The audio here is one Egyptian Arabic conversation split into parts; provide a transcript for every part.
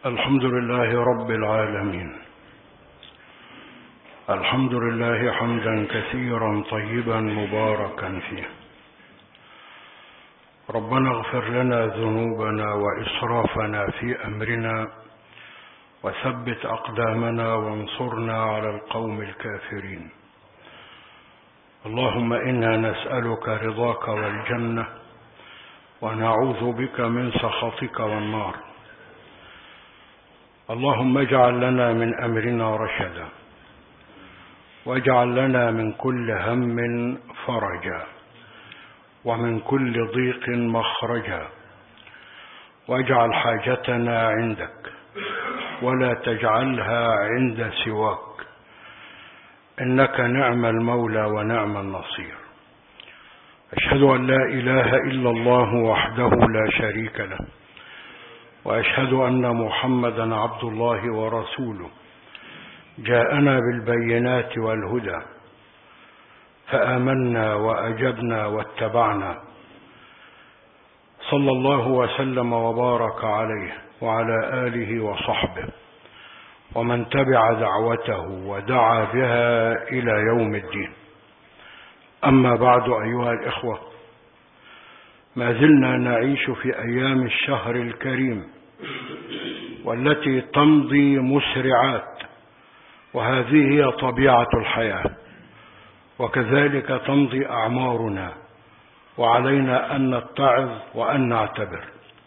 الحمد لله رب العالمين الحمد لله حمدا كثيرا طيبا مباركا فيه ربنا اغفر لنا ذنوبنا وإسرافنا في أمرنا وثبت أقدامنا وانصرنا على القوم الكافرين اللهم إنا نسألك رضاك والجنة ونعوذ بك من سخطك والنار اللهم اجعل لنا من أمرنا رشدا واجعل لنا من كل هم فرجا ومن كل ضيق مخرجا واجعل حاجتنا عندك ولا تجعلها عند سواك إنك نعم المولى ونعم النصير أشهد أن لا إله إلا الله وحده لا شريك له وأشهد أن محمدا عبد الله ورسوله جاءنا بالبينات والهدى فآمنا وأجبنا واتبعنا صلى الله وسلم وبارك عليه وعلى آله وصحبه ومن تبع دعوته ودعا بها إلى يوم الدين أما بعد أيها الإخوة ما زلنا نعيش في أيام الشهر الكريم والتي تمضي مسرعات وهذه هي طبيعة الحياة وكذلك تمضي أعمارنا وعلينا أن نتعظ وأن نعتبر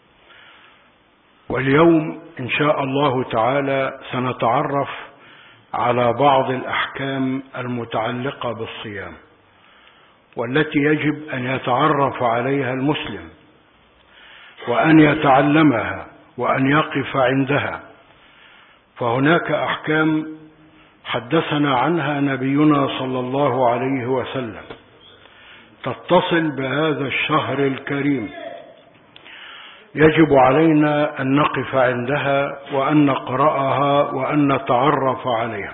واليوم إن شاء الله تعالى سنتعرف على بعض الأحكام المتعلقة بالصيام والتي يجب أن يتعرف عليها المسلم وأن يتعلمها وأن يقف عندها فهناك أحكام حدثنا عنها نبينا صلى الله عليه وسلم تتصل بهذا الشهر الكريم يجب علينا أن نقف عندها وأن نقرأها وأن نتعرف عليها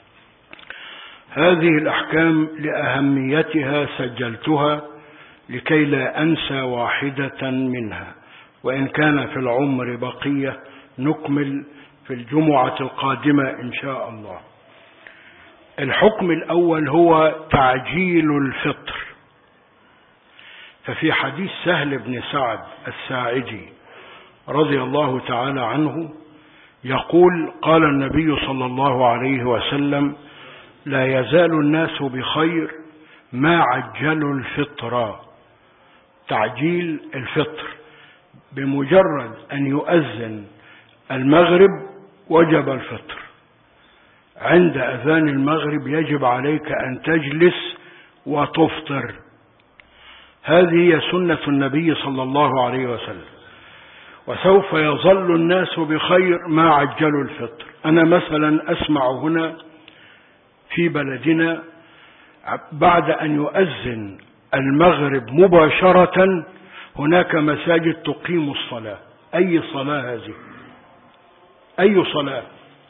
هذه الأحكام لأهميتها سجلتها لكي لا أنسى واحدة منها وإن كان في العمر بقية نكمل في الجمعة القادمة إن شاء الله الحكم الأول هو تعجيل الفطر ففي حديث سهل بن سعد الساعدي رضي الله تعالى عنه يقول قال النبي صلى الله عليه وسلم لا يزال الناس بخير ما عجلوا الفطر تعجيل الفطر بمجرد أن يؤذن المغرب وجب الفطر عند أذان المغرب يجب عليك أن تجلس وتفطر هذه هي سنة النبي صلى الله عليه وسلم وسوف يظل الناس بخير ما عجلوا الفطر أنا مثلا أسمع هنا في بلدنا بعد أن يؤذن المغرب مباشرة هناك مساجد تقيم الصلاة أي صلاة هذه أي صلاة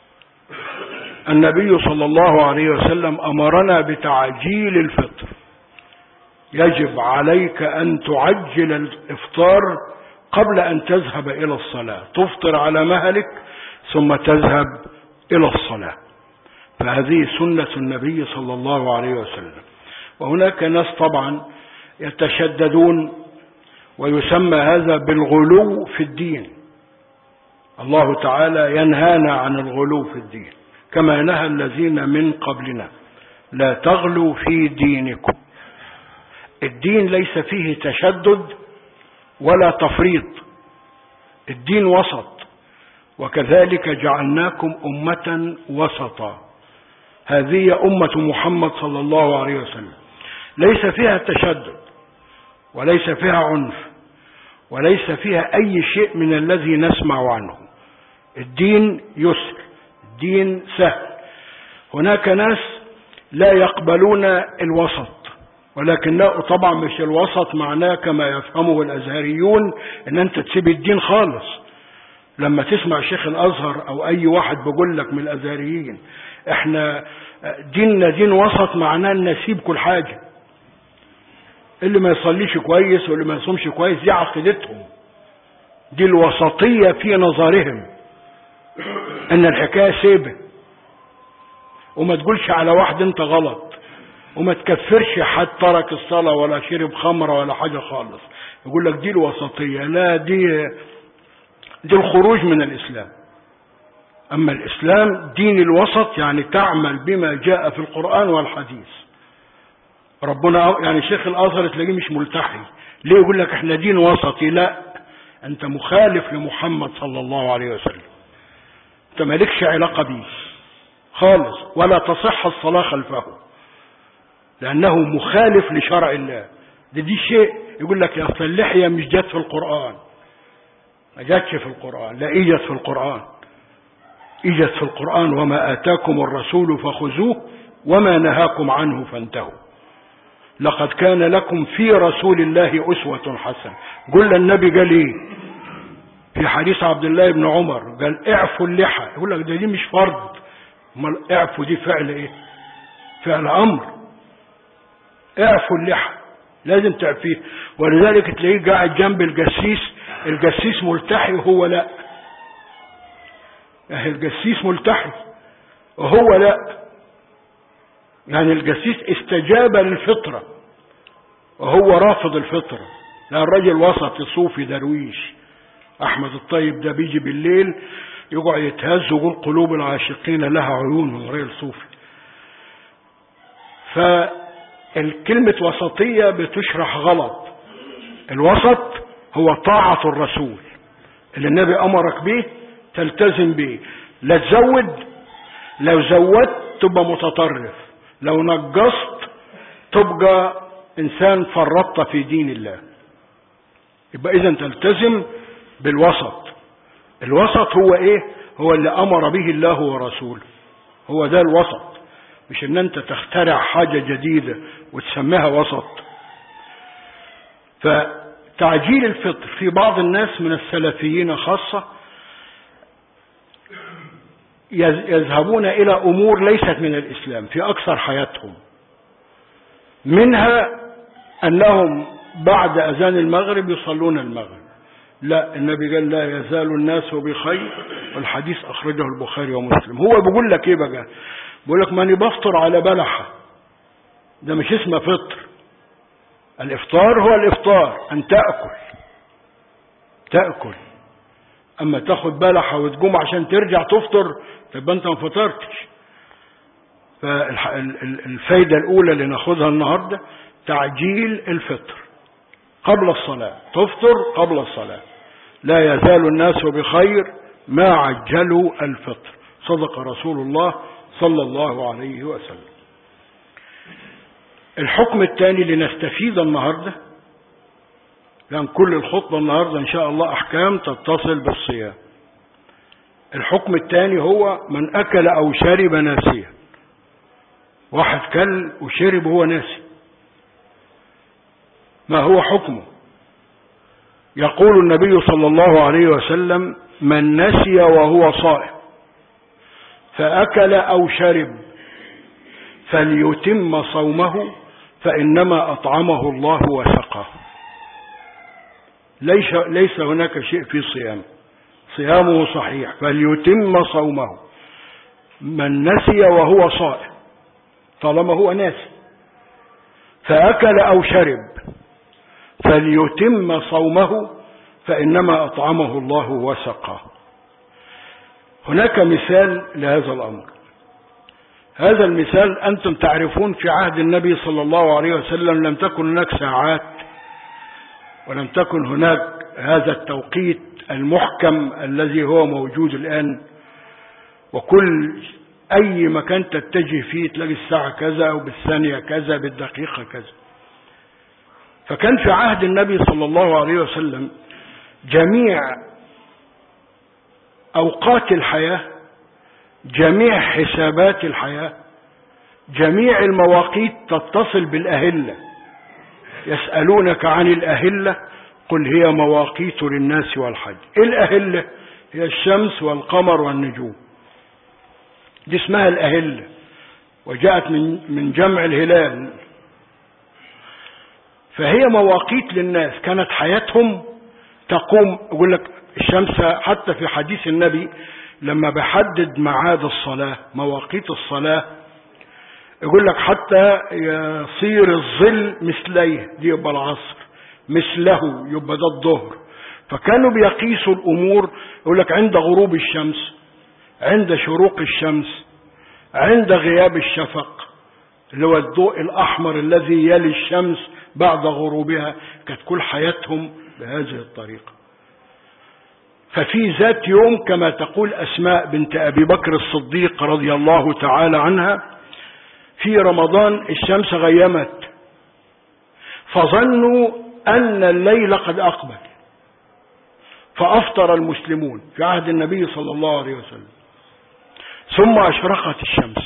النبي صلى الله عليه وسلم أمرنا بتعجيل الفطر يجب عليك أن تعجل الإفطار قبل أن تذهب إلى الصلاة تفطر على مهلك ثم تذهب إلى الصلاة فهذه سنة النبي صلى الله عليه وسلم وهناك ناس طبعا يتشددون ويسمى هذا بالغلو في الدين الله تعالى ينهانا عن الغلو في الدين كما نهى الذين من قبلنا لا تغلوا في دينكم الدين ليس فيه تشدد ولا تفريط الدين وسط وكذلك جعلناكم أمة وسطا هذه أمة محمد صلى الله عليه وسلم ليس فيها تشدد وليس فيها عنف وليس فيها أي شيء من الذي نسمع عنه الدين يسر الدين سهل هناك ناس لا يقبلون الوسط ولكن طبعا مش الوسط معناه كما يفهمه الازهريون ان انت تسيب الدين خالص لما تسمع شيخ الازهر او اي واحد بيقول لك من الازهريين احنا ديننا دين وسط معناه ان نسيب كل حاجه اللي ما يصليش كويس واللي ما يصومش كويس دي عقيدتهم دي الوسطيه في نظرهم ان الحكاية سيبة وما تقولش على واحد انت غلط وما تكفرش حد ترك الصلاة ولا شرب خمرة ولا حاجة خالص يقول لك دي الوسطية لا دي دي الخروج من الإسلام أما الإسلام دين الوسط يعني تعمل بما جاء في القرآن والحديث ربنا يعني شيخ الأزهر تلاقيه مش ملتحي ليه يقول لك احنا دين وسطي لا انت مخالف لمحمد صلى الله عليه وسلم انت مالكش علاقة بيه خالص ولا تصح الصلاة خلفه لأنه مخالف لشرع الله ده دي شيء يقول لك يا أصل اللحية مش جت في القرآن ما جاتش في القرآن لا إجت في القرآن إجت في القرآن وما آتاكم الرسول فخذوه وما نهاكم عنه فانتهوا لقد كان لكم في رسول الله أسوة حسنة قل النبي قال إيه في حديث عبد الله بن عمر قال اعفوا اللحى يقول لك ده دي مش فرض امال اعفوا دي فعل ايه فعل امر اعفوا اللحى لازم تعفيه ولذلك تلاقيه قاعد جنب الجسيس الجسيس ملتحي وهو لا يعني الجسيس ملتحي وهو لا يعني الجسيس استجاب للفطرة وهو رافض الفطرة لا الراجل وسط صوفي درويش احمد الطيب ده بيجي بالليل يقعد يتهز ويقول قلوب العاشقين لها عيون من غير صوفي فالكلمة وسطية بتشرح غلط الوسط هو طاعة الرسول اللي النبي أمرك به تلتزم به لا تزود لو زودت تبقى متطرف لو نقصت تبقى إنسان فرطت في دين الله يبقى إذا تلتزم بالوسط الوسط هو ايه هو اللي امر به الله ورسوله هو ده الوسط مش ان انت تخترع حاجة جديدة وتسميها وسط فتعجيل الفطر في بعض الناس من السلفيين خاصة يذهبون الى امور ليست من الاسلام في اكثر حياتهم منها انهم بعد اذان المغرب يصلون المغرب لا النبي قال لا يزال الناس بخير والحديث أخرجه البخاري ومسلم هو بيقول لك إيه بقى بيقول لك ماني بفطر على بلحة ده مش اسمه فطر الإفطار هو الإفطار أن تأكل تأكل أما تاخد بلحة وتقوم عشان ترجع تفطر تبقى أنت ما فطرتش فالفايدة الأولى اللي ناخدها النهاردة تعجيل الفطر قبل الصلاة تفطر قبل الصلاة لا يزال الناس بخير ما عجلوا الفطر صدق رسول الله صلى الله عليه وسلم الحكم الثاني لنستفيد النهاردة لأن كل الخطبة النهاردة إن شاء الله أحكام تتصل بالصيام الحكم الثاني هو من أكل أو شرب ناسيا واحد كل وشرب وهو ناسي ما هو حكمه يقول النبي صلى الله عليه وسلم من نسي وهو صائم فأكل أو شرب فليتم صومه فإنما أطعمه الله وسقاه ليس, ليس هناك شيء في صيام صيامه صحيح فليتم صومه من نسي وهو صائم طالما هو ناسي فأكل أو شرب فليتم صومه فإنما أطعمه الله وسقاه هناك مثال لهذا الأمر هذا المثال أنتم تعرفون في عهد النبي صلى الله عليه وسلم لم تكن هناك ساعات ولم تكن هناك هذا التوقيت المحكم الذي هو موجود الآن وكل أي مكان تتجه فيه تلاقي الساعة كذا وبالثانية كذا بالدقيقة كذا فكان في عهد النبي صلى الله عليه وسلم جميع أوقات الحياة جميع حسابات الحياة جميع المواقيت تتصل بالأهلة يسألونك عن الأهلة قل هي مواقيت للناس والحج الأهلة هي الشمس والقمر والنجوم دي اسمها الأهلة وجاءت من من جمع الهلال فهي مواقيت للناس كانت حياتهم تقوم يقول لك الشمس حتى في حديث النبي لما بحدد ميعاد الصلاة مواقيت الصلاة يقول لك حتى يصير الظل مثليه دي يبقى العصر مثله يبقى ده الظهر فكانوا بيقيسوا الأمور يقول لك عند غروب الشمس عند شروق الشمس عند غياب الشفق اللي هو الضوء الأحمر الذي يلي الشمس بعد غروبها كانت كل حياتهم بهذه الطريقة ففي ذات يوم كما تقول أسماء بنت أبي بكر الصديق رضي الله تعالى عنها في رمضان الشمس غيمت فظنوا أن الليل قد أقبل فأفطر المسلمون في عهد النبي صلى الله عليه وسلم ثم أشرقت الشمس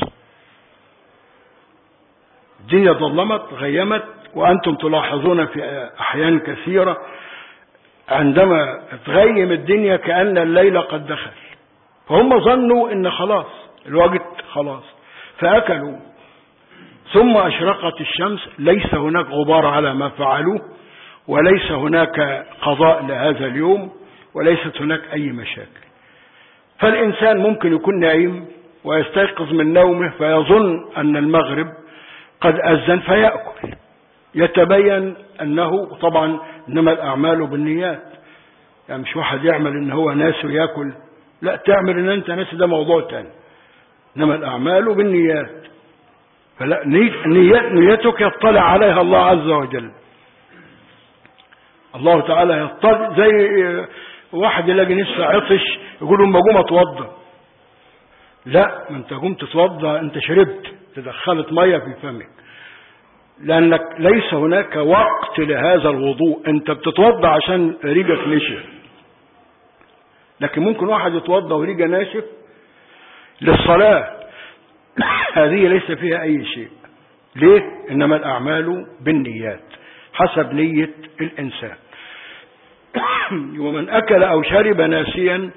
الدنيا ظلمت غيمت وأنتم تلاحظون في أحيان كثيرة عندما تغيم الدنيا كأن الليل قد دخل فهم ظنوا ان خلاص الوقت خلاص فأكلوا ثم أشرقت الشمس ليس هناك غبار على ما فعلوه وليس هناك قضاء لهذا اليوم وليست هناك أي مشاكل فالإنسان ممكن يكون نايم ويستيقظ من نومه فيظن أن المغرب قد أذن فيأكل يتبين أنه طبعا إنما الأعمال بالنيات يعني مش واحد يعمل إن هو ناس ويأكل لا تعمل إن أنت ناس ده موضوع تاني إنما الأعمال بالنيات فلا نيت نيتك يطلع عليها الله عز وجل الله تعالى يطلع زي واحد يلاقي نصف عطش يقول له قوم اتوضى لا ما انت قمت تتوضى انت شربت تدخلت ميه في فمك لانك ليس هناك وقت لهذا الوضوء انت بتتوضى عشان ريقك نشف لكن ممكن واحد يتوضى وريقه ناشف للصلاه هذه ليس فيها اي شيء ليه انما الاعمال بالنيات حسب نيه الانسان ومن اكل او شرب ناسيا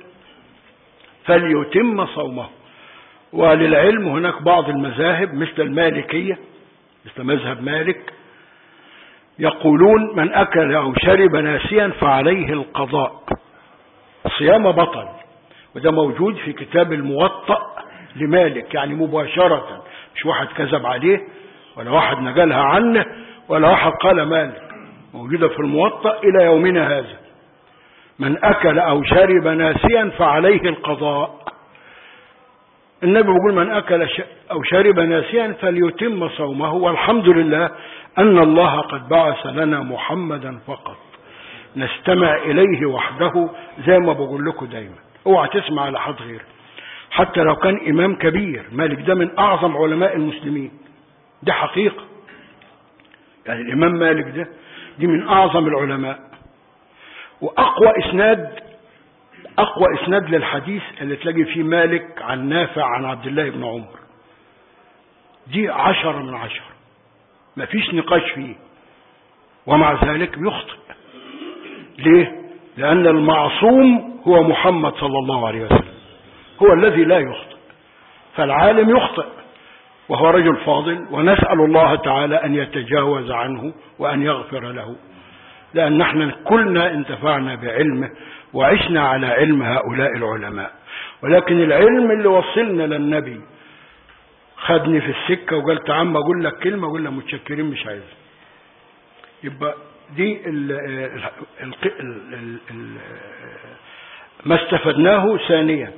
فليتم صومه وللعلم هناك بعض المذاهب مثل المالكيه مثل مذهب مالك يقولون من أكل أو شرب ناسيا فعليه القضاء الصيام بطل وده موجود في كتاب الموطأ لمالك يعني مباشرة مش واحد كذب عليه ولا واحد نقلها عنه ولا واحد قال مالك موجودة في الموطأ إلى يومنا هذا من أكل أو شرب ناسيا فعليه القضاء النبي بيقول من أكل أو شرب ناسيا فليتم صومه والحمد لله أن الله قد بعث لنا محمدا فقط نستمع إليه وحده زي ما بقول لكم دايما اوعى تسمع على حد غيره حتى لو كان إمام كبير مالك ده من أعظم علماء المسلمين دي حقيقة يعني الإمام مالك ده دي من أعظم العلماء وأقوى إسناد أقوى إسناد للحديث اللي تلاقي فيه مالك عن نافع عن عبد الله بن عمر دي عشرة من عشرة ما فيش نقاش فيه ومع ذلك يخطئ ليه لأن المعصوم هو محمد صلى الله عليه وسلم هو الذي لا يخطئ فالعالم يخطئ وهو رجل فاضل ونسأل الله تعالى أن يتجاوز عنه وأن يغفر له لأن نحن كلنا انتفعنا بعلمه وعشنا على علم هؤلاء العلماء ولكن العلم اللي وصلنا للنبي خدني في السكة وقال تعال أقول لك كلمة أقول له متشكرين مش عايز يبقى دي ال ال ال ال ما استفدناه ثانيا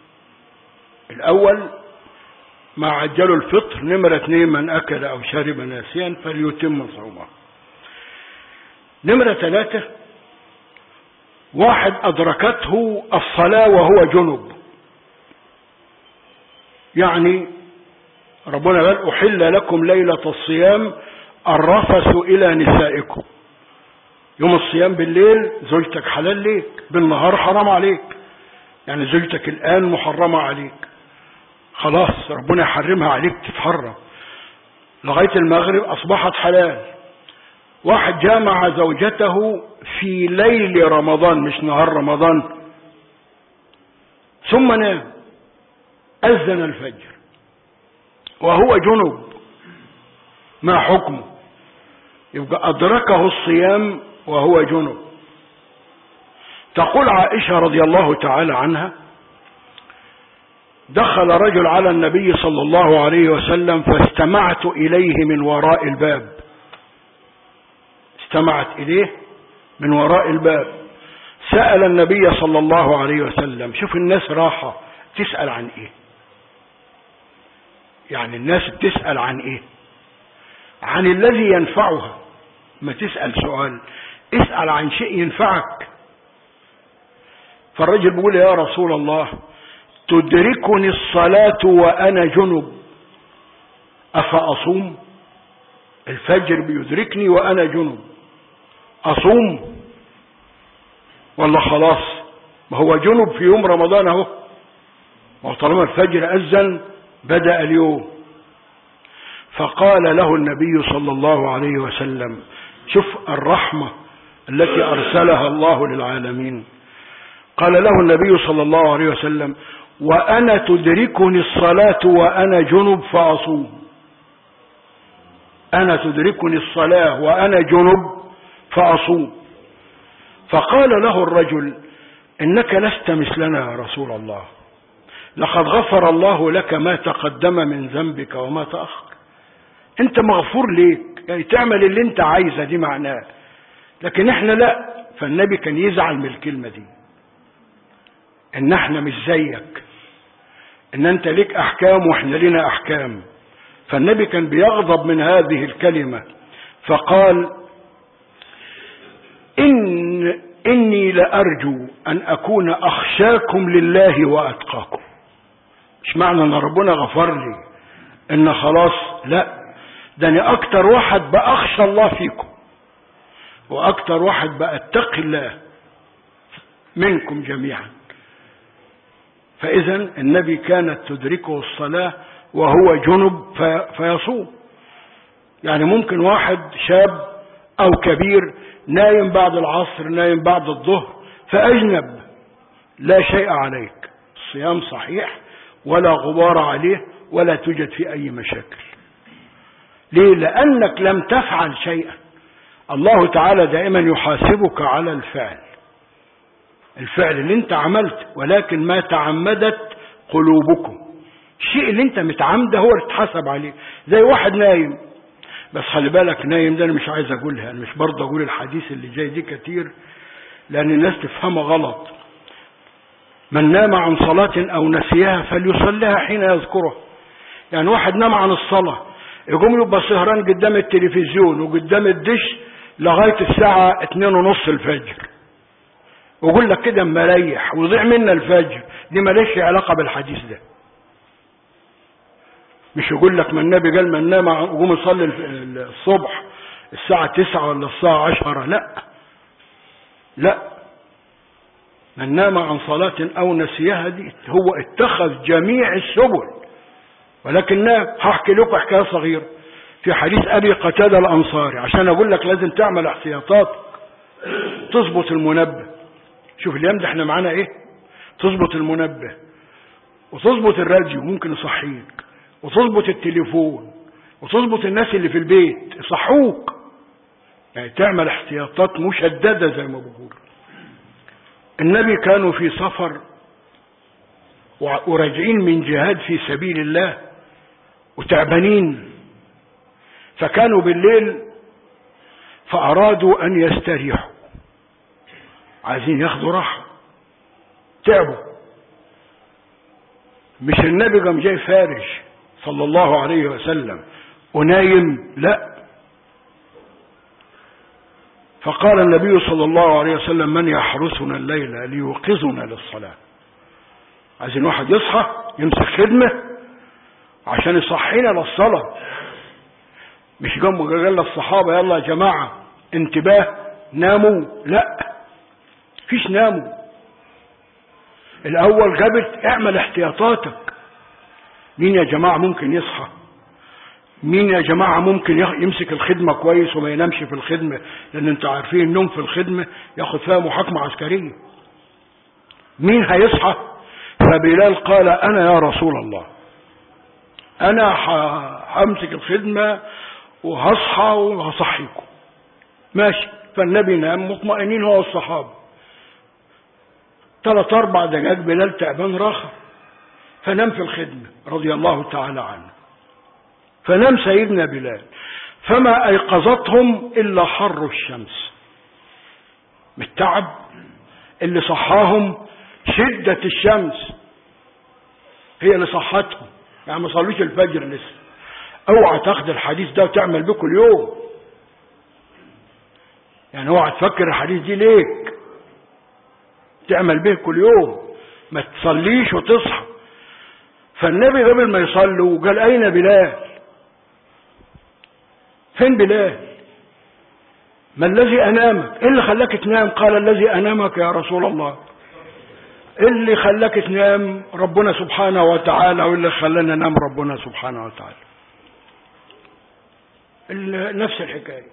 الأول ما عجلوا الفطر نمرة اثنين من أكل أو شرب ناسيا فليتم صومه نمرة ثلاثة واحد أدركته الصلاة وهو جنب يعني ربنا قال أحل لكم ليلة الصيام الرفث إلى نسائكم يوم الصيام بالليل زوجتك حلال ليك بالنهار حرام عليك يعني زوجتك الآن محرمة عليك خلاص ربنا يحرمها عليك تتحرم لغاية المغرب أصبحت حلال واحد جامع زوجته في ليل رمضان مش نهار رمضان ثم نام أذن الفجر وهو جنب ما حكمه يبقى أدركه الصيام وهو جنب تقول عائشة رضي الله تعالى عنها دخل رجل على النبي صلى الله عليه وسلم فاستمعت إليه من وراء الباب استمعت إليه من وراء الباب سأل النبي صلى الله عليه وسلم شوف الناس راحة تسأل عن إيه يعني الناس بتسأل عن إيه عن الذي ينفعها ما تسأل سؤال اسأل عن شيء ينفعك فالرجل بيقول يا رسول الله تدركني الصلاة وأنا جنب أفأصوم الفجر بيدركني وأنا جنب أصوم ولا خلاص ما هو جنب في يوم رمضان اهو وطالما الفجر أذن بدأ اليوم فقال له النبي صلى الله عليه وسلم شوف الرحمة التي أرسلها الله للعالمين قال له النبي صلى الله عليه وسلم وأنا تدركني الصلاة وأنا جنب فأصوم أنا تدركني الصلاة وأنا جنب فأصوم فقال له الرجل إنك لست مثلنا يا رسول الله لقد غفر الله لك ما تقدم من ذنبك وما تأخر انت مغفور ليك يعني تعمل اللي انت عايزه دي معناه لكن احنا لا فالنبي كان يزعل من الكلمة دي ان احنا مش زيك ان انت ليك احكام واحنا لنا احكام فالنبي كان بيغضب من هذه الكلمة فقال إن إني لأرجو أن أكون أخشاكم لله وأتقاكم مش معنى أن ربنا غفر لي إن خلاص لا ده أنا أكتر واحد بأخشى الله فيكم وأكتر واحد بأتقي الله منكم جميعا فإذا النبي كانت تدركه الصلاة وهو جنب في فيصوم يعني ممكن واحد شاب أو كبير نايم بعد العصر نايم بعد الظهر فأجنب لا شيء عليك الصيام صحيح ولا غبار عليه ولا توجد فيه أي مشاكل ليه لأنك لم تفعل شيئا الله تعالى دائما يحاسبك على الفعل الفعل اللي انت عملت ولكن ما تعمدت قلوبكم الشيء اللي انت متعمده هو اللي تحاسب عليه زي واحد نايم بس خلي بالك نايم ده انا مش عايز اقولها انا مش برضه اقول الحديث اللي جاي دي كتير لان الناس تفهمها غلط من نام عن صلاة او نسيها فليصليها حين يذكرها يعني واحد نام عن الصلاة يقوم يبقى سهران قدام التلفزيون وقدام الدش لغاية الساعة اتنين ونص الفجر ويقول لك كده مريح ويضيع منا الفجر دي ماليش علاقة بالحديث ده مش يقول لك ما النبي قال من نام قوم يصلي الصبح الساعة تسعة ولا الساعة عشرة لا لا من نام عن صلاة أو نسيها دي هو اتخذ جميع السبل ولكن هحكي لكم حكاية صغيرة في حديث أبي قتادة الأنصاري عشان أقول لك لازم تعمل احتياطات تظبط المنبه شوف اليوم ده احنا معانا ايه تظبط المنبه وتظبط الراديو ممكن يصحيك وتظبط التليفون وتظبط الناس اللي في البيت يصحوك يعني تعمل احتياطات مشددة زي ما بقول النبي كانوا في سفر وراجعين من جهاد في سبيل الله وتعبانين فكانوا بالليل فأرادوا أن يستريحوا عايزين ياخدوا راحة تعبوا مش النبي قام جاي فارش صلى الله عليه وسلم ونايم لا فقال النبي صلى الله عليه وسلم من يحرسنا الليلة ليوقظنا للصلاة عايزين واحد يصحى يمسك خدمة عشان يصحينا للصلاة مش قام قال للصحابة يلا يا جماعة انتباه ناموا لا فيش ناموا الاول قبل اعمل احتياطاتك مين يا جماعة ممكن يصحى مين يا جماعة ممكن يمسك الخدمة كويس وما ينامش في الخدمة لان انتوا عارفين النوم في الخدمة ياخد فيها محاكمة عسكرية مين هيصحى فبلال قال انا يا رسول الله انا همسك الخدمة وهصحى وهصحيكم ماشي فالنبي نام مطمئنين هو الصحابة ثلاث اربع دقائق بلال تعبان راخر فنام في الخدمة رضي الله تعالى عنه فنام سيدنا بلال فما أيقظتهم إلا حر الشمس من التعب اللي صحاهم شدة الشمس هي اللي صحتهم يعني ما صلوش الفجر لسه اوعى تاخد الحديث ده وتعمل به كل يوم يعني اوعى تفكر الحديث دي ليك تعمل به كل يوم ما تصليش وتصحى فالنبي قبل ما يصلوا قال اين بلال فين بلال ما الذي انامك ايه اللي خلاك تنام قال الذي انامك يا رسول الله اللي خلاك تنام ربنا سبحانه وتعالى واللي خلانا ننام ربنا سبحانه وتعالى نفس الحكاية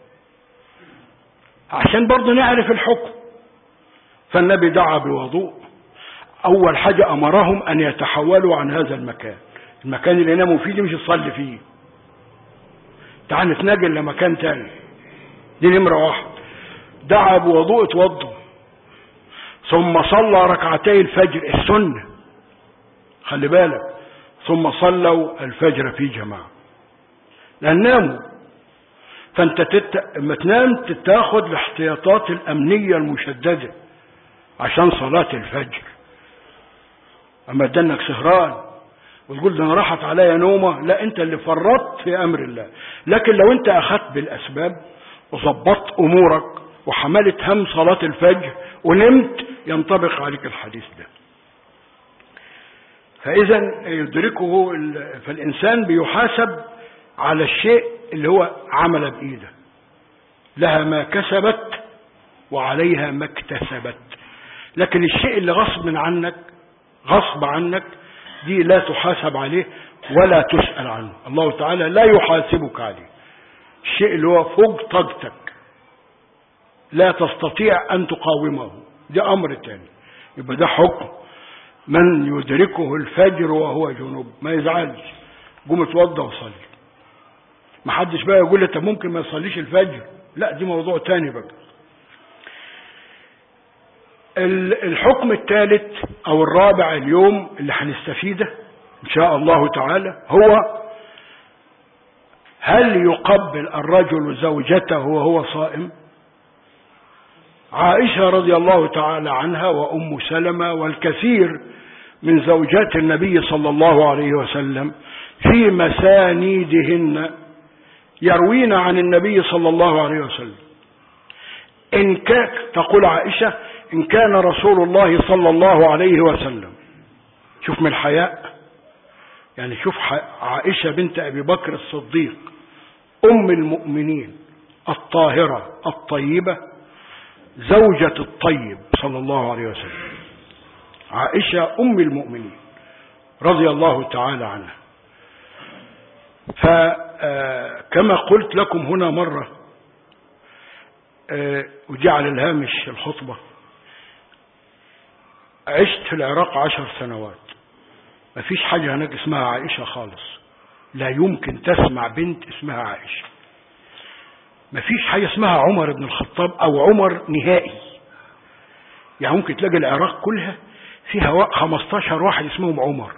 عشان برضه نعرف الحكم فالنبي دعا بوضوء أول حاجة أمرهم أن يتحولوا عن هذا المكان المكان اللي ناموا فيه دي مش يصلي فيه تعال نتنقل لمكان تاني دي نمرة واحد دعا بوضوء اتوضوا ثم صلى ركعتي الفجر السنة خلي بالك ثم صلوا الفجر في جماعة لأن ناموا فأنت تت... لما تنام تتاخد الاحتياطات الأمنية المشددة عشان صلاة الفجر أما دنك سهران وتقول ده أنا راحت عليا نومة لا أنت اللي فرطت في أمر الله لكن لو أنت أخذت بالأسباب وظبطت أمورك وحملت هم صلاة الفجر ونمت ينطبق عليك الحديث ده فإذا يدركه فالإنسان بيحاسب على الشيء اللي هو عمل بإيده لها ما كسبت وعليها ما اكتسبت لكن الشيء اللي غصب عنك غصب عنك دي لا تحاسب عليه ولا تسأل عنه الله تعالى لا يحاسبك عليه الشيء اللي هو فوق طاقتك لا تستطيع أن تقاومه ده أمر تاني يبقى ده حكم من يدركه الفجر وهو جنوب ما يزعلش قوم اتوضى وصلي ما حدش بقى يقول انت ممكن ما يصليش الفجر لا دي موضوع تاني بقى الحكم الثالث او الرابع اليوم اللي هنستفيده ان شاء الله تعالى هو هل يقبل الرجل زوجته وهو صائم عائشة رضي الله تعالى عنها وأم سلمة والكثير من زوجات النبي صلى الله عليه وسلم في مسانيدهن يروين عن النبي صلى الله عليه وسلم إن كان تقول عائشة إن كان رسول الله صلى الله عليه وسلم شوف من الحياء يعني شوف عائشة بنت أبي بكر الصديق أم المؤمنين الطاهرة الطيبة زوجة الطيب صلى الله عليه وسلم عائشة أم المؤمنين رضي الله تعالى عنها فكما قلت لكم هنا مرة وجعل الهامش الخطبة عشت في العراق عشر سنوات ما فيش حاجة هناك اسمها عائشة خالص لا يمكن تسمع بنت اسمها عائشة ما فيش حاجة اسمها عمر بن الخطاب او عمر نهائي يعني ممكن تلاقي العراق كلها فيها 15 واحد اسمهم عمر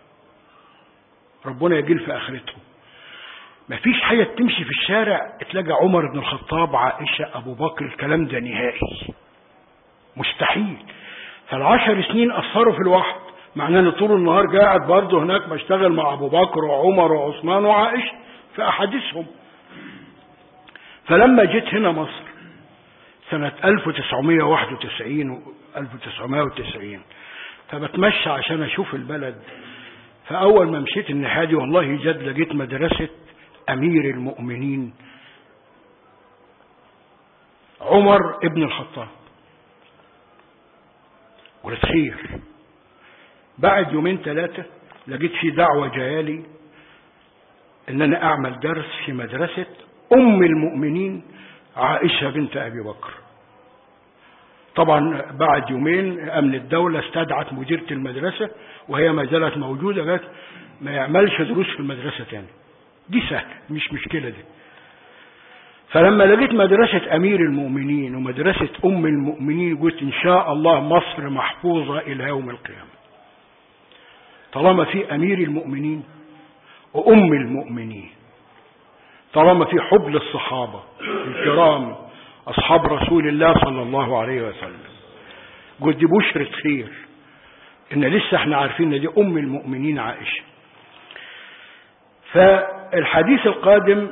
ربنا يجيل في اخرتهم ما فيش حاجة تمشي في الشارع تلاقي عمر بن الخطاب عائشة ابو بكر الكلام ده نهائي مستحيل فالعشر سنين اثروا في الواحد مع ان طول النهار قاعد برضه هناك بشتغل مع ابو بكر وعمر وعثمان وعائشة في احاديثهم فلما جيت هنا مصر سنة 1991 و 1990 فبتمشى عشان اشوف البلد فاول ما مشيت الناحية دي والله جد لقيت مدرسة امير المؤمنين عمر ابن الخطاب قلت خير بعد يومين ثلاثة لقيت في دعوة جايالي ان انا اعمل درس في مدرسة ام المؤمنين عائشة بنت ابي بكر طبعا بعد يومين امن الدولة استدعت مديرة المدرسة وهي ما زالت موجودة قالت ما يعملش دروس في المدرسة تاني دي سهلة مش مشكلة دي فلما لقيت مدرسة أمير المؤمنين ومدرسة أم المؤمنين قلت إن شاء الله مصر محفوظة إلى يوم القيامة طالما في أمير المؤمنين وأم المؤمنين طالما في حب للصحابة الكرام أصحاب رسول الله صلى الله عليه وسلم قلت دي بشرة خير إن لسه احنا عارفين إن دي أم المؤمنين عائشة فالحديث القادم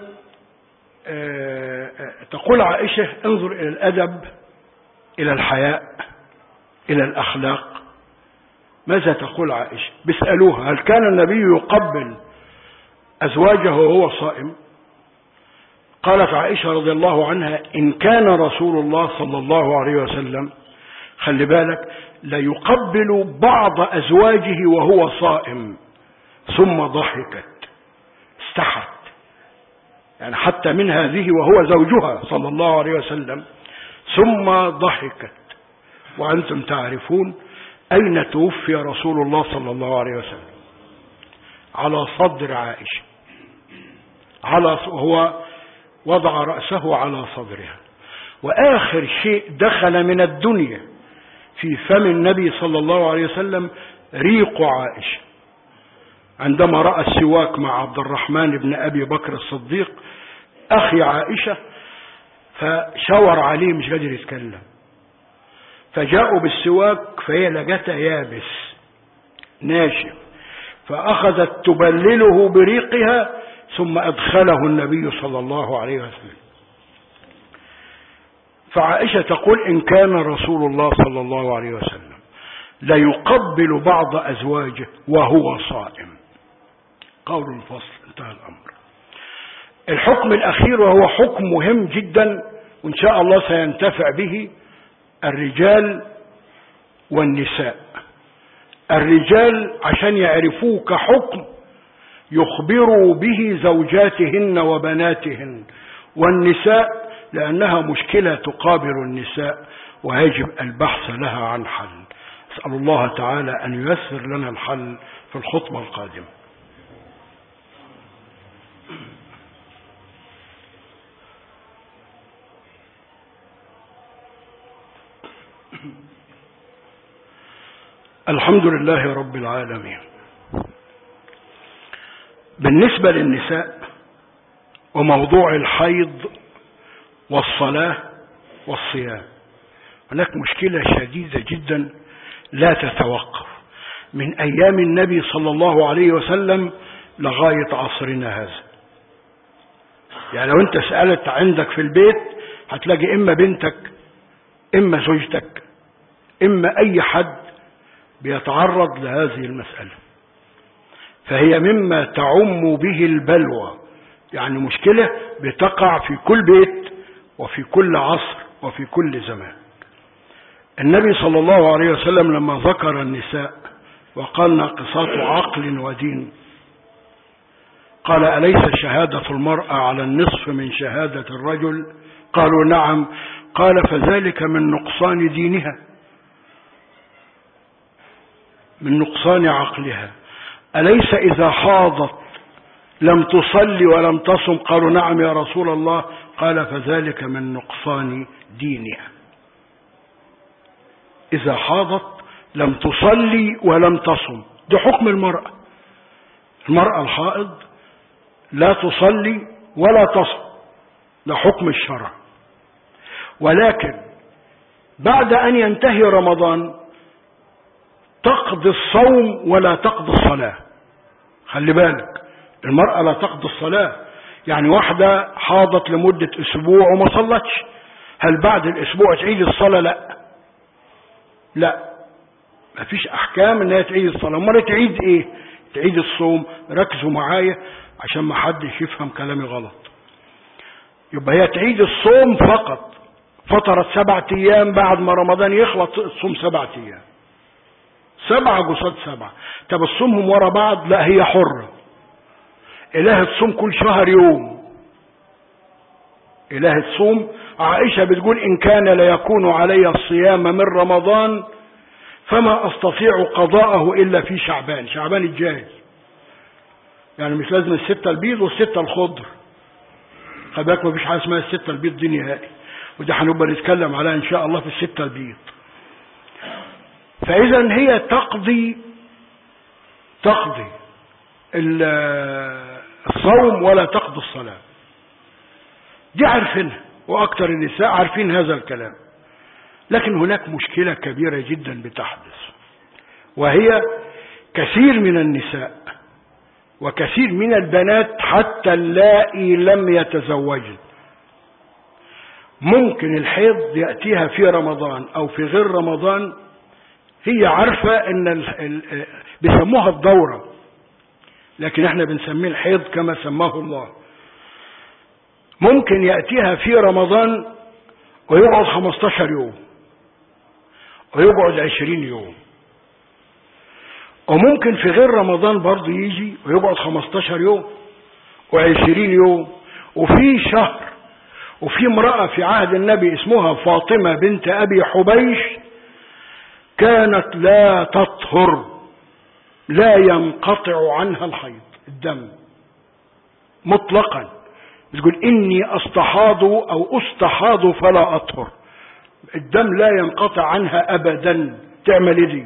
تقول عائشة انظر إلى الأدب إلى الحياء إلى الأخلاق ماذا تقول عائشة بيسألوها هل كان النبي يقبل أزواجه وهو صائم قالت عائشة رضي الله عنها إن كان رسول الله صلى الله عليه وسلم خلي بالك لا يقبل بعض أزواجه وهو صائم ثم ضحكت استحت يعني حتى من هذه وهو زوجها صلى الله عليه وسلم ثم ضحكت وأنتم تعرفون أين توفي رسول الله صلى الله عليه وسلم على صدر عائشة على هو وضع رأسه على صدرها وآخر شيء دخل من الدنيا في فم النبي صلى الله عليه وسلم ريق عائشة عندما رأى السواك مع عبد الرحمن بن أبي بكر الصديق أخي عائشة فشاور عليه مش قادر يتكلم فجاءوا بالسواك فهي لقته يابس ناشف فأخذت تبلله بريقها ثم أدخله النبي صلى الله عليه وسلم فعائشة تقول إن كان رسول الله صلى الله عليه وسلم لا يقبل بعض أزواجه وهو صائم قول الفصل انتهى الأمر الحكم الأخير وهو حكم مهم جدا وإن شاء الله سينتفع به الرجال والنساء الرجال عشان يعرفوه كحكم يخبروا به زوجاتهن وبناتهن والنساء لأنها مشكلة تقابل النساء ويجب البحث لها عن حل أسأل الله تعالى أن ييسر لنا الحل في الخطبة القادمة الحمد لله رب العالمين بالنسبة للنساء وموضوع الحيض والصلاة والصيام هناك مشكلة شديدة جدا لا تتوقف من أيام النبي صلى الله عليه وسلم لغاية عصرنا هذا يعني لو انت سألت عندك في البيت هتلاقي إما بنتك إما زوجتك إما أي حد بيتعرض لهذه المسألة فهي مما تعم به البلوى يعني مشكلة بتقع في كل بيت وفي كل عصر وفي كل زمان النبي صلى الله عليه وسلم لما ذكر النساء وقال ناقصات عقل ودين قال أليس شهادة المرأة على النصف من شهادة الرجل قالوا نعم قال فذلك من نقصان دينها من نقصان عقلها أليس إذا حاضت لم تصلي ولم تصم قالوا نعم يا رسول الله قال فذلك من نقصان دينها إذا حاضت لم تصلي ولم تصم ده حكم المرأة المرأة الحائض لا تصلي ولا تصم ده حكم الشرع ولكن بعد أن ينتهي رمضان تقضي الصوم ولا تقضي الصلاة خلي بالك المرأة لا تقضي الصلاة يعني واحدة حاضت لمدة أسبوع وما صلتش هل بعد الأسبوع تعيد الصلاة لا لا ما فيش أحكام إنها تعيد الصلاة مرة تعيد إيه تعيد الصوم ركزوا معايا عشان ما حدش يفهم كلامي غلط يبقى هي تعيد الصوم فقط فترة سبعة أيام بعد ما رمضان يخلص تصوم سبعة أيام سبعة قصاد سبعة طب الصومهم ورا بعض لا هي حرة إله تصوم كل شهر يوم إله تصوم عائشة بتقول إن كان ليكون علي الصيام من رمضان فما أستطيع قضاءه إلا في شعبان شعبان الجاي يعني مش لازم الستة البيض والستة الخضر خلي بالك مفيش حاجة اسمها الستة البيض دي نهائي وده هنبقى نتكلم عليها إن شاء الله في الستة البيض فإذا هي تقضي تقضي الصوم ولا تقضي الصلاة دي عارفينها وأكثر النساء عارفين هذا الكلام لكن هناك مشكلة كبيرة جدا بتحدث وهي كثير من النساء وكثير من البنات حتى اللائي لم يتزوجن ممكن الحيض يأتيها في رمضان أو في غير رمضان هي عارفة ان ال ال بيسموها الدورة لكن احنا بنسميه الحيض كما سماه الله ممكن يأتيها في رمضان ويقعد 15 يوم ويقعد 20 يوم وممكن في غير رمضان برضه يجي ويقعد 15 يوم و20 يوم وفي شهر وفي امرأة في عهد النبي اسمها فاطمة بنت أبي حبيش كانت لا تطهر لا ينقطع عنها الحيض الدم مطلقا تقول إني أستحاض أو أستحاض فلا أطهر الدم لا ينقطع عنها أبدا تعمل دي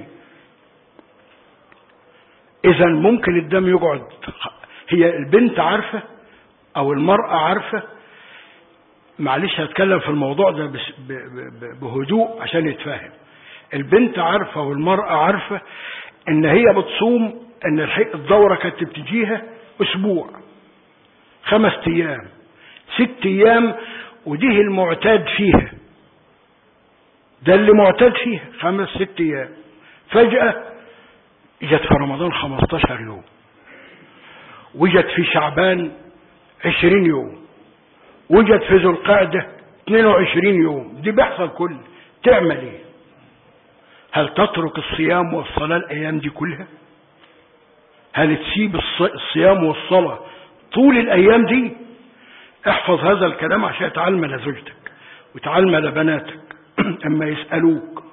إذا ممكن الدم يقعد هي البنت عارفة أو المرأة عارفة معلش هتكلم في الموضوع ده بهدوء عشان يتفهم البنت عارفة والمرأة عارفة ان هي بتصوم ان الدورة كانت بتجيها اسبوع خمس ايام ست ايام ودي المعتاد فيها ده اللي معتاد فيها خمس ست ايام فجأة اجت في رمضان 15 يوم وجت في شعبان 20 يوم وجت في ذو القعدة 22 يوم دي بيحصل كل تعمل ايه هل تترك الصيام والصلاة الايام دي كلها هل تسيب الصيام والصلاة طول الايام دي احفظ هذا الكلام عشان تعلم لزوجتك وتعلم لبناتك اما يسألوك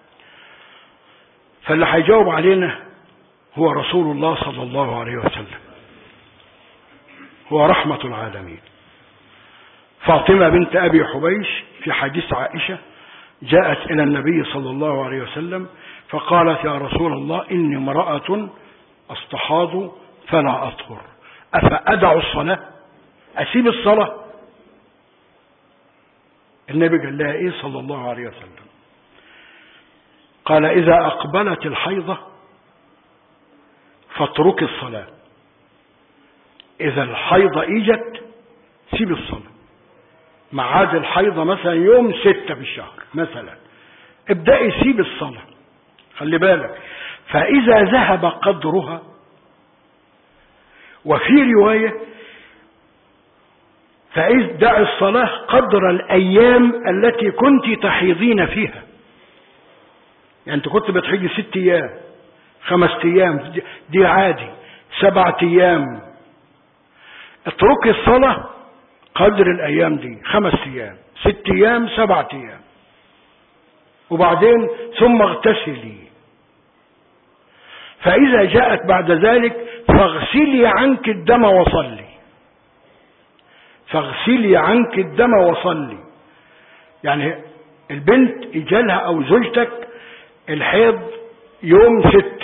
فاللي هيجاوب علينا هو رسول الله صلى الله عليه وسلم هو رحمة العالمين فاطمة بنت أبي حبيش في حديث عائشة جاءت إلى النبي صلى الله عليه وسلم فقالت يا رسول الله إني امرأة أستحاض فلا أطهر أفأدع الصلاة أسيب الصلاة النبي قال لها إيه صلى الله عليه وسلم قال إذا أقبلت الحيضة فاترك الصلاة إذا الحيضة إجت سيب الصلاة معاد الحيضة مثلا يوم ستة في الشهر مثلا ابدأي سيب الصلاة خلي بالك فإذا ذهب قدرها وفي رواية فإذ دع الصلاة قدر الأيام التي كنت تحيضين فيها يعني أنت كنت بتحيجي ست أيام خمس أيام دي عادي سبعة أيام اتركي الصلاة قدر الأيام دي خمس أيام ست أيام سبعة أيام وبعدين ثم اغتسلي فإذا جاءت بعد ذلك فاغسلي عنك الدم وصلي فاغسلي عنك الدم وصلي يعني البنت اجالها او زوجتك الحيض يوم ست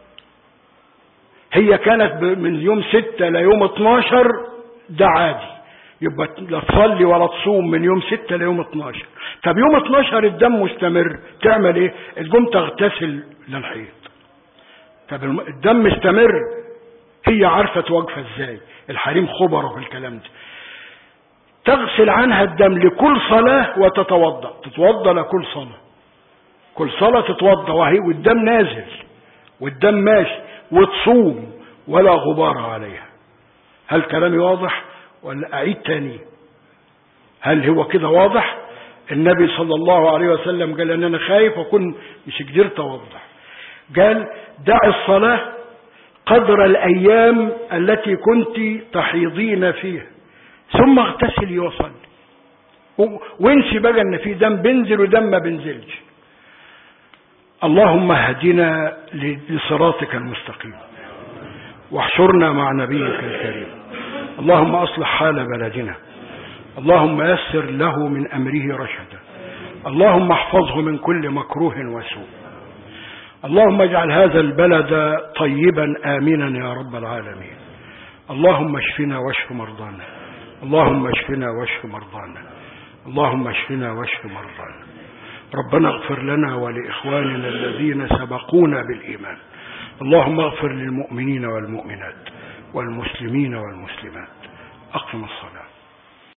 هي كانت من يوم ستة ليوم 12 ده عادي يبقى لا تصلي ولا تصوم من يوم 6 ليوم 12 طب يوم 12 الدم مستمر تعمل ايه تقوم تغتسل للحيض طب الدم مستمر هي عارفة واقفة ازاي الحريم خبرة في الكلام ده تغسل عنها الدم لكل صلاة وتتوضأ تتوضأ لكل صلاة كل صلاة تتوضأ وهي والدم نازل والدم ماشي وتصوم ولا غبار عليها هل كلامي واضح ولا أعيد تاني هل هو كده واضح النبي صلى الله عليه وسلم قال ان انا خايف وكن مش قدرت اوضح قال دع الصلاة قدر الايام التي كنت تحيضين فيها ثم اغتسلي وصلي وانسي بقى ان في دم بينزل ودم ما بينزلش اللهم اهدنا لصراطك المستقيم واحشرنا مع نبيك الكريم اللهم اصلح حال بلدنا اللهم يسر له من امره رشدا اللهم احفظه من كل مكروه وسوء اللهم اجعل هذا البلد طيبا آمنا يا رب العالمين اللهم اشفنا واشف مرضانا اللهم اشفنا واشف مرضانا اللهم اشفنا واشف مرضانا ربنا اغفر لنا ولإخواننا الذين سبقونا بالإيمان اللهم اغفر للمؤمنين والمؤمنات والمسلمين والمسلمات أقم الصلاة